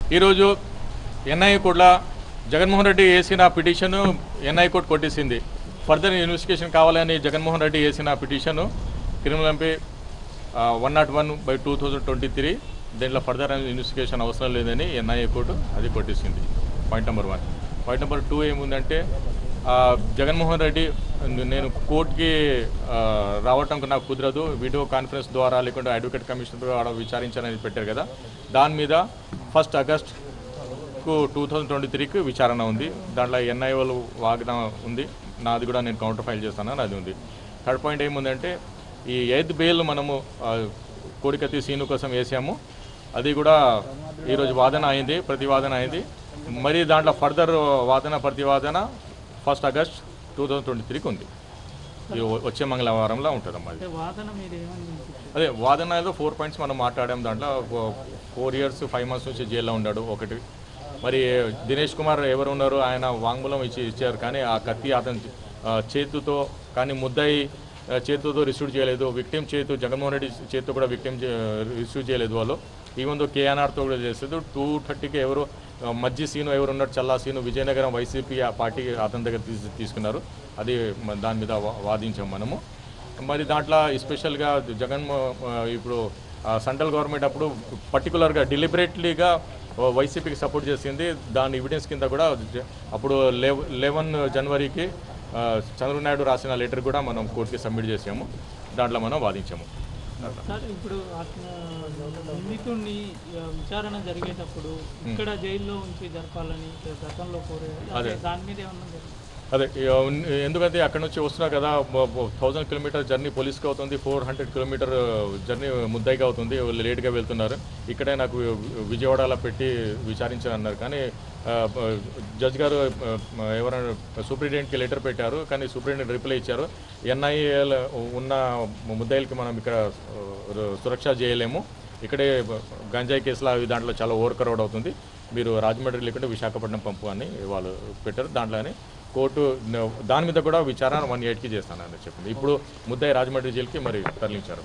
ఈరోజు ఎన్ఐఏ కోర్టులో జగన్మోహన్ రెడ్డి వేసిన పిటిషన్ ఎన్ఐ కోర్టు కొట్టేసింది ఫర్దర్ ఇన్వెస్టిగేషన్ కావాలని జగన్మోహన్ రెడ్డి వేసిన petition criminal MP one nought one by two thousand twenty three దీంట్లో ఫర్దర్ ఇన్వెస్టిగేషన్ అవసరం లేదని ఎన్ఐఏ కోర్టు అది కొట్టేసింది point number one point number two ఏముందంటే ఆ, జగన్మోహన్ రెడ్డి నేను కోర్టుకి ఆ, రావటం నాకు కుదరదు వీడియో కాన్ఫరెన్స్ ద్వారా లేకుంటే అడ్వకేట్ కమిషన్ ద్వారా విచారించాలని పెట్టారు కదా దాని మీద ఫస్ట్ ఆగస్ట్ కు టూ థౌజండ్ ట్వంటీ త్రీకి విచారణ ఉంది దాంట్లో ఎన్ఐ వాళ్ళు వాగ్దానం ఉంది నాది కూడా నేను కౌంటర్ ఫైల్ చేస్తాను అది ఉంది థర్డ్ పాయింట్ ఏముందంటే ఈ ఎయిత్ బెయిల్ మనము ఆ, కోడికత్తి సీను కోసం వేసాము అది కూడా ఈరోజు వాదన అయింది ప్రతివాదన అయింది మరి దాంట్లో ఫర్దర్ వాదన ప్రతివాదన first August two thousand twenty త్రీకి ఉంది ఇది వచ్చే మంగళవారంలో ఉంటుందమ్మా అది అంటే వాదన మీరు ఏమని వినిపించారు? అదే వాదన ఏదో ఫోర్ పాయింట్స్ మనం మాట్లాడాం దాంట్లో ఫోర్ ఇయర్స్ ఫైవ్ మంత్స్ నుంచి జైల్లో ఉన్నాడు ఒకటి మరి దినేష్ కుమార్ ఎవరు ఉన్నారు ఆయన వాంగ్మూలం ఇచ్చి ఇచ్చారు కానీ ఆ కత్తి అతని ఆ, చేతితో కానీ ముద్దాయి ఆ, చేతితో రిసీవ్ చేయలేదు విక్టిమ్ చేతు జగన్మోహన్ రెడ్డి చేతితో కూడా విక్టిమ్ రిసీవ్ చేయలేదు వాళ్ళు ఈవెన్ దో కేఎన్ఆర్తో కూడా చేస్తుంది టూ థర్టీకి ఎవరు ఆ, మధ్య సీను ఎవరు ఉన్నారు చల్లా సీను విజయనగరం వైసీపీ ఆ పార్టీ అతని దగ్గర తీసు తీసుకున్నారు అది మ- దాని మీద వా- వాదించాం మనము మరి దాంట్లో ఎస్పెషల్గా జగన్ ఇప్పుడు సెంట్రల్ గవర్నమెంట్ అప్పుడు పర్టికులర్గా డెలిబరేట్లీగా వైసీపీకి సపోర్ట్ చేసింది దాని ఎవిడెన్స్ కింద కూడా జ- అప్పుడు లెవ్ లెవెన్ జనవరికి ఆ, చంద్రబాబు నాయుడు రాసిన లెటర్ కూడా మనం కోర్టుకి సబ్మిట్ చేసాము దాంట్లో మనం వాదించాము సార్ ఇప్పుడు అతను నిందితుడిని ఆ, విచారణ జరిగేటప్పుడు ఇక్కడ జైల్లో ఉంచి జరపాలని గతంలో కోరారు అదే దాని మీద ఏమన్నా జరిగిందా? అదే ఇక ఉన్- ఎందుకంటే అక్కడ నుంచి వస్తున్నా కదా థౌజండ్ కిలోమీటర్ జర్నీ పోలీస్కి అవుతుంది ఫోర్ హండ్రెడ్ కిలోమీటర్ జర్నీ ముద్దైగా అవుతుంది వాళ్ళు లేట్గా వెళ్తున్నారు ఇక్కడే నాకు విజయవాడలో పెట్టి విచారించారన్నారు కానీ ఆ, జడ్జ్ గారు ఆ, ఎవరైనా సూపరింటెండెంట్కి లెటర్ పెట్టారు కానీ సూపరింటెండెంట్ రిప్లై ఇచ్చారు ఎన్ఐఏ ఉన్న ముద్దాయిలకి మనం ఇక్కడ ఆ, సురక్ష చేయలేము ఇక్కడే గంజాయి కేసులు అవి దాంట్లో చాలా ఓవర్ క్రౌడ్ అవుతుంది మీరు రాజమండ్రి లేకుంటే విశాఖపట్నం పంపు అని వాళ్ళు పెట్టారు దాంట్లోనే కోర్టు న- దాని మీద కూడా విచారణ వన్ ఎయిట్కి చేస్తానని చెప్పింది ఇప్పుడు ముద్దాయి రాజమండ్రి జైలుకి మరి తరలించారు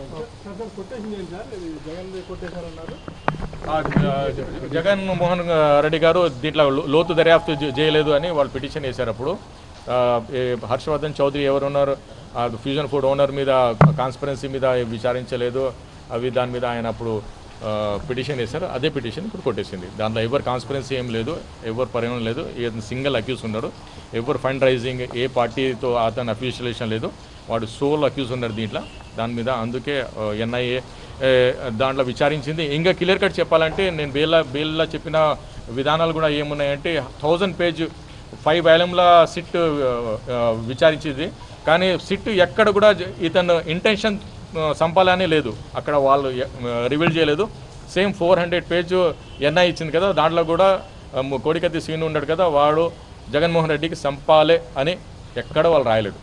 ఆ, జ- జగన్ మోహన్ రెడ్డి గారు దీంట్లో లో- లోతు దర్యాప్తు చే- చేయలేదు అని వాళ్ళు పిటిషన్ వేశారు అప్పుడు ఆ, ఏ హర్షవర్ధన్ చౌదరి ఎవరు ఉన్నారు ఆ ఫ్యూజన్ ఫుడ్ ఓనర్ మీద కాన్స్పరెన్సీ మీద విచారించలేదు అవి దాని మీద ఆయన అప్పుడు పిటిషన్ వేశారు అదే పిటిషన్ ఇప్పుడు కొట్టేసింది దాంట్లో ఎవరు కాన్స్పరెన్సీ ఏం లేదు ఎవరు పరిణామం లేదు సింగిల్ అక్యూస్ ఉన్నాడు ఎవరు ఫండ్ రైజింగ్ ఏ పార్టీతో అతను అఫీషియలేషన్ లేదు వాడు సోల్ అక్యూస్ ఉన్నారు దీంట్లో దాని మీద అందుకే ఎన్ఐఏ దాంట్లో విచారించింది ఇంకా క్లియర్ కట్ చెప్పాలంటే నేను బేల్లా బేల్లా చెప్పిన విధానాలు కూడా ఏమున్నాయంటే థౌజండ్ పేజ్ ఫైవ్ వాల్యూమ్ల సిట్ ఆ, విచారించింది కానీ సిట్ ఎక్కడ కూడా జ- ఇతను ఇంటెన్షన్ సంపాలని లేదు అక్కడ వాళ్ళు రివీల్ చేయలేదు same four hundred page NI ఇచ్చింది కదా దాంట్లో కూడా ఆ, కోడికత్తి సీన్ ఉన్నాడు కదా వాడు జగన్మోహన్ రెడ్డికి సంపాలే అని ఎక్కడ వాళ్ళు రాయలేదు